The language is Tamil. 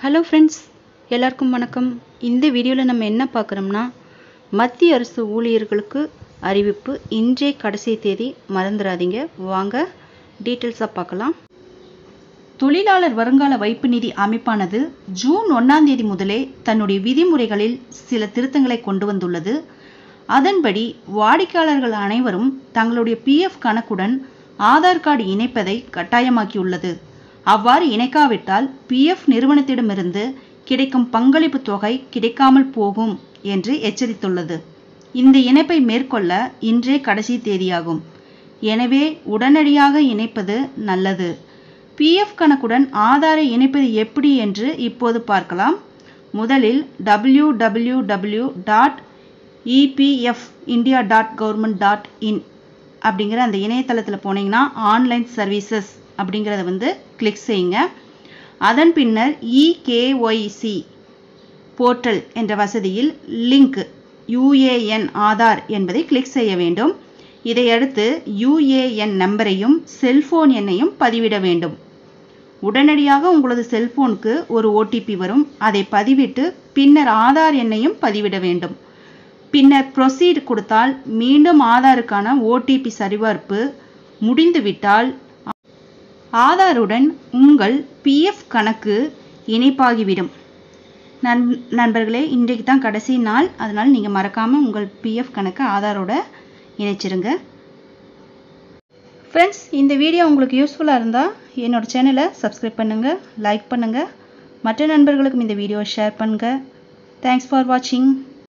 ஹலோ ஃப்ரெண்ட்ஸ் எல்லாருக்கும் வணக்கம் இந்த வீடியோவில் நம்ம என்ன பார்க்குறோம்னா மத்திய அரசு ஊழியர்களுக்கு அறிவிப்பு இன்றே கடைசி தேதி மறந்துடாதீங்க வாங்க டீட்டெயில்ஸாக பார்க்கலாம் தொழிலாளர் வருங்கால வைப்பு நிதி அமைப்பானது ஜூன் ஒன்றாம் தேதி முதலே தன்னுடைய விதிமுறைகளில் சில திருத்தங்களை கொண்டு வந்துள்ளது அதன்படி வாடிக்கையாளர்கள் அனைவரும் தங்களுடைய பிஎஃப் கணக்குடன் ஆதார் கார்டு இணைப்பதை கட்டாயமாக்கியுள்ளது அவ்வாறு இணைக்காவிட்டால் பிஎஃப் நிறுவனத்திடமிருந்து கிடைக்கும் பங்களிப்பு தொகை கிடைக்காமல் போகும் என்று எச்சரித்துள்ளது இந்த இணைப்பை மேற்கொள்ள இன்றே கடைசி தேதியாகும் எனவே உடனடியாக இணைப்பது நல்லது பிஎஃப் கணக்குடன் ஆதாரை இணைப்பது எப்படி என்று இப்போது பார்க்கலாம் முதலில் W W W dot EPF India dot government dot in அப்படிங்கிற அந்த இணையதளத்தில் போனீங்கன்னா ஆன்லைன் சர்வீசஸ் அப்படிங்கிறத வந்து கிளிக் செய்யுங்க அதன் பின்னர் இகேஒய்சி போர்ட்டல் என்ற வசதியில் லிங்க் யுஏஎன் ஆதார் என்பதை கிளிக் செய்ய வேண்டும் இதையடுத்து யுஏஎன் நம்பரையும் செல்போன் எண்ணையும் பதிவிட வேண்டும் உடனடியாக உங்களது செல்போனுக்கு ஒரு ஓடிபி வரும் அதை பதிவிட்டு பின்னர் ஆதார் எண்ணையும் பதிவிட வேண்டும் பின்னர் ப்ரொசீட் கொடுத்தால் மீண்டும் ஆதாருக்கான ஓடிபி சரிபார்ப்பு முடிந்துவிட்டால் ஆதாருடன் உங்கள் பிஎஃப் கணக்கு இணைப்பாகிவிடும் நண் நண்பர்களே இன்றைக்கு தான் கடைசி நாள் அதனால் நீங்கள் மறக்காமல் உங்கள் பிஎஃப் கணக்கை ஆதாரோட இணைச்சிருங்க ஃப்ரெண்ட்ஸ் இந்த வீடியோ உங்களுக்கு யூஸ்ஃபுல்லாக இருந்தால் என்னோட சேனலை சப்ஸ்கிரைப் பண்ணுங்கள் லைக் பண்ணுங்கள் மற்ற நண்பர்களுக்கும் இந்த வீடியோவை ஷேர் பண்ணுங்கள் தேங்க்ஸ் ஃபார் வாட்சிங்